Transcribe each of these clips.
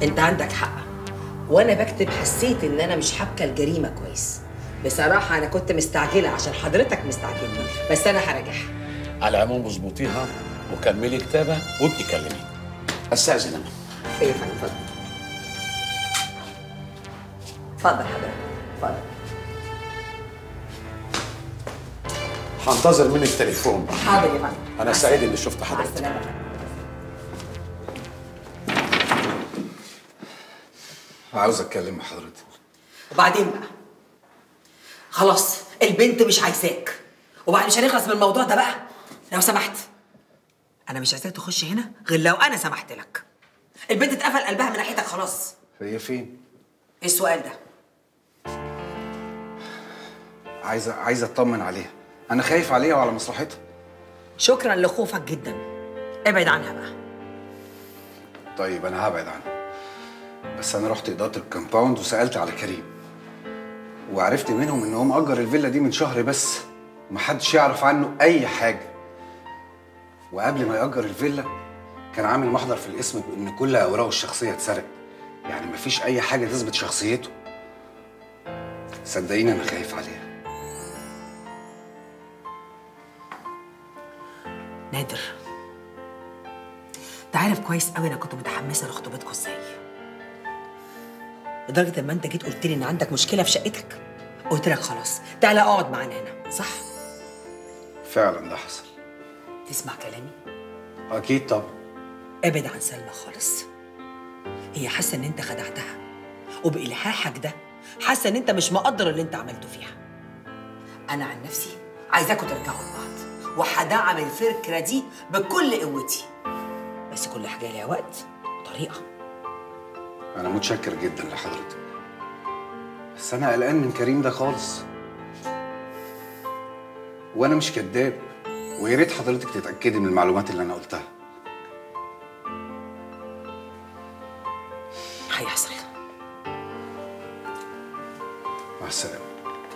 انت عندك حق وانا بكتب حسيت ان انا مش حابكه الجريمه كويس بصراحه انا كنت مستعجله عشان حضرتك مستعجلني بس انا هراجعها على العموم اظبطيها وكملي كتابه وابقي كلميني استاذن انا ايه يا فندم اتفضل اتفضل حضرتك اتفضل هنتظر منك تليفون حاضر يا فندم انا سعيد اني شفت مع حضرتك السلامه عاوز اتكلم مع حضرتك وبعدين بقى خلاص البنت مش عايزاك وبعد مش هنخلص من الموضوع ده بقى لو سمحت انا مش عايزاك تخش هنا غير لو انا سمحت لك البنت اتقفل قلبها من ناحيتك خلاص هي فين ايه السؤال ده عايز عايز اطمن عليها انا خايف عليها وعلى مصلحتها شكرا لخوفك جدا ابعد عنها بقى طيب انا هبعد عنها بس انا رحت اداره الكومباوند وسالت على كريم وعرفت منهم ان هو مأجر الفيلا دي من شهر بس ومحدش يعرف عنه اي حاجه وقبل ما يأجر الفيلا كان عامل محضر في الاسم بان كل اوراقه الشخصيه اتسرقت يعني مفيش اي حاجه تثبت شخصيته صدقيني انا خايف عليها نادر انت عارف كويس قوي انا كنت متحمسه لخطوبتكم ازاي لدرجه لما انت جيت قلت لي ان عندك مشكله في شقتك قلت لك خلاص تعالى اقعد معانا هنا صح فعلا ده حصل تسمع كلامي اكيد طبعا ابعد عن سلمى خالص هي حاسه ان انت خدعتها وبالحاحك ده حاسه ان انت مش مقدر اللي انت عملته فيها انا عن نفسي عايزاكم ترجعوا لبعض وهدعم الفكره دي بكل قوتي بس كل حاجه ليها وقت وطريقه انا متشكر جدا لحضرتك بس انا قلقان من كريم ده خالص وانا مش كذاب ويا ريت حضرتك تتاكدي من المعلومات اللي انا قلتها هيحصل مع السلامه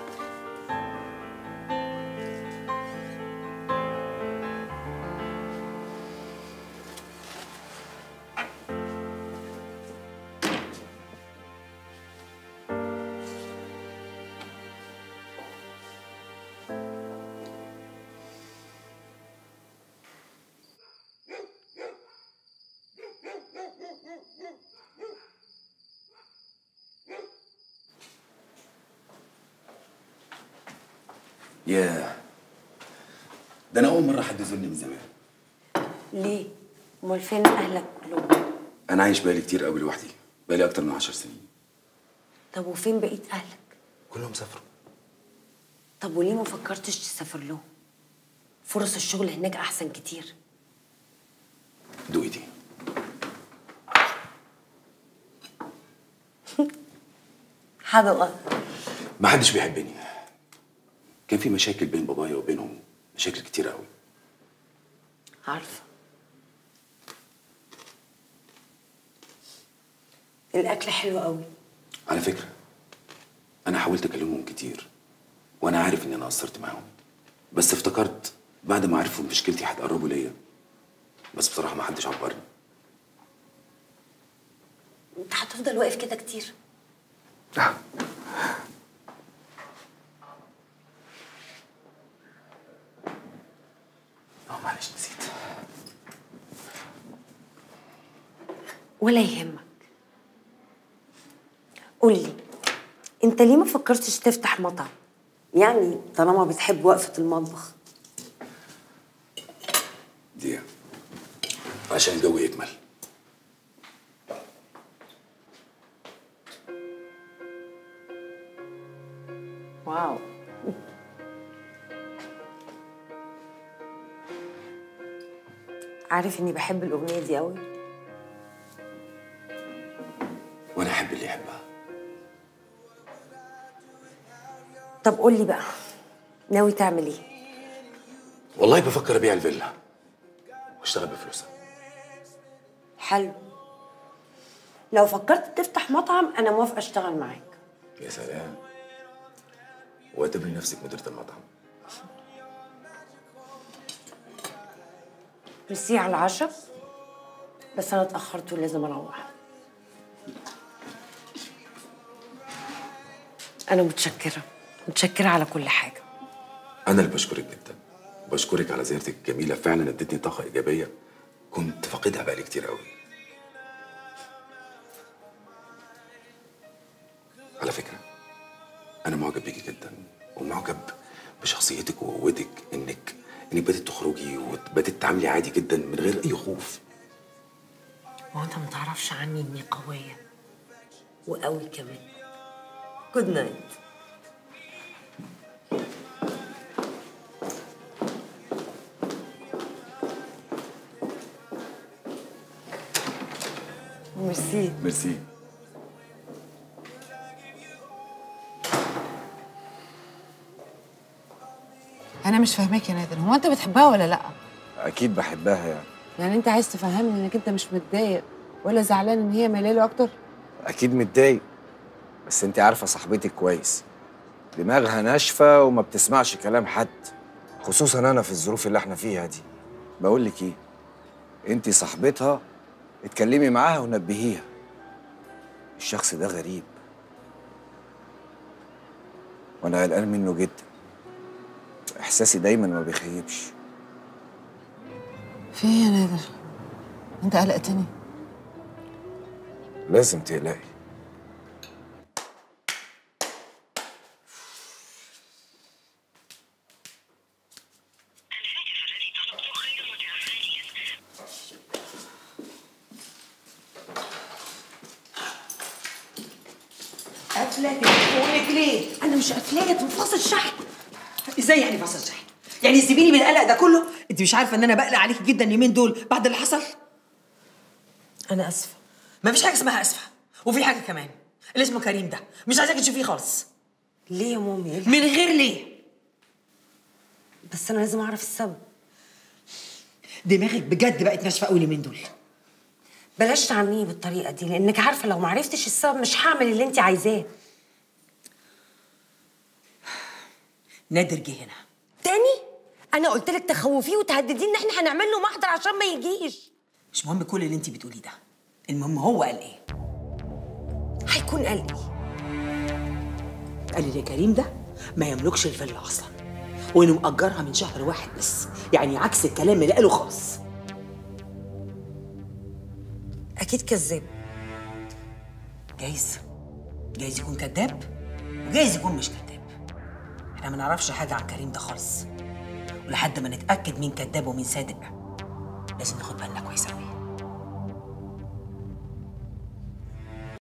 ياه ده انا اول مره حد يزورني من زمان ليه؟ امال فين اهلك كلهم؟ انا عايش بقالي كتير قوي لوحدي بقالي اكتر من عشر سنين طب وفين بقية اهلك؟ كلهم سافروا طب وليه ما فكرتش تسافر لهم؟ فرص الشغل هناك احسن كتير دوقي دي حدقة ما حدش بيحبني كان في مشاكل بين بابايا وبينهم مشاكل كتير قوي عارفة الأكل حلو قوي على فكره انا حاولت اكلمهم كتير وانا عارف اني انا قصرت معاهم بس افتكرت بعد ما عرفوا مشكلتي هتقربوا ليا بس بصراحه ما حدش عبرني انت هتفضل واقف كده كتير اه معلش نسيت ولا يهمك قولي انت ليه ما فكرتش تفتح مطعم يعني طالما بتحب وقفة المطبخ دي عشان الجو يكمل واو عارف اني بحب الاغنيه دي قوي وانا احب اللي يحبها طب قولي بقى ناوي تعمل ايه والله بفكر ابيع الفيلا واشتغل بفلوسها حلو لو فكرت تفتح مطعم انا موافقه اشتغل معاك يا سلام واعتبري نفسك مديرة المطعم ميرسي على العشاء بس انا اتاخرت ولازم اروح انا متشكره متشكره على كل حاجه انا اللي بشكرك جدا بشكرك على زيارتك الجميله فعلا ادتني طاقه ايجابيه كنت فاقدها بقالي كتير قوي على فكره انا معجب بيكي جدا ومعجب بشخصيتك وقوتك انك انك بدات تخرجي وبدات تتعاملي عادي جدا من غير اي خوف هو انت ما تعرفش عني اني قويه وقوي كمان جود نايت ميرسي ميرسي انا مش فاهماك يا نادر هو انت بتحبها ولا لا اكيد بحبها يعني يعني انت عايز تفهمني انك انت مش متضايق ولا زعلان ان هي ميلاله اكتر اكيد متضايق بس انت عارفه صاحبتك كويس دماغها ناشفه وما بتسمعش كلام حد خصوصا انا في الظروف اللي احنا فيها دي بقول لك ايه انت صاحبتها اتكلمي معاها ونبهيها الشخص ده غريب وانا قلقان منه جدا احساسي دايما ما بيخيبش في ايه يا نادر انت قلقتني لازم تقلقي قافله تليفونك ليه؟ انا مش قافلاه منفصل شحن ازاي يعني فصل شحن؟ يعني سيبيني من القلق ده كله؟ انت مش عارفه ان انا بقلق عليكي جدا اليومين دول بعد اللي حصل؟ انا اسفه ما فيش حاجه اسمها اسفه وفي حاجه كمان اللي اسمه كريم ده مش عايزاكي تشوفيه خالص ليه يا مامي إيه اللي- من غير ليه؟ بس انا لازم اعرف السبب دماغك بجد بقت ناشفه قوي اليومين دول بلاش تعامليني بالطريقه دي لانك عارفه لو ما عرفتش السبب مش هعمل اللي انت عايزاه نادر جه هنا تاني انا قلت لك تخوفيه وتهدديه ان احنا هنعمل له محضر عشان ما يجيش مش مهم كل اللي انت بتقوليه ده المهم هو قال ايه؟ هيكون قال ايه قال لي كريم ده ما يملكش الفيلا اصلا وانه مأجرها من شهر واحد بس يعني عكس الكلام اللي قاله خالص اكيد كذاب جايز جايز يكون كذاب وجايز يكون مش كذاب احنا ما نعرفش حاجه عن كريم ده خالص ولحد ما نتاكد مين كذاب ومين صادق لازم ناخد بالنا كويس قوي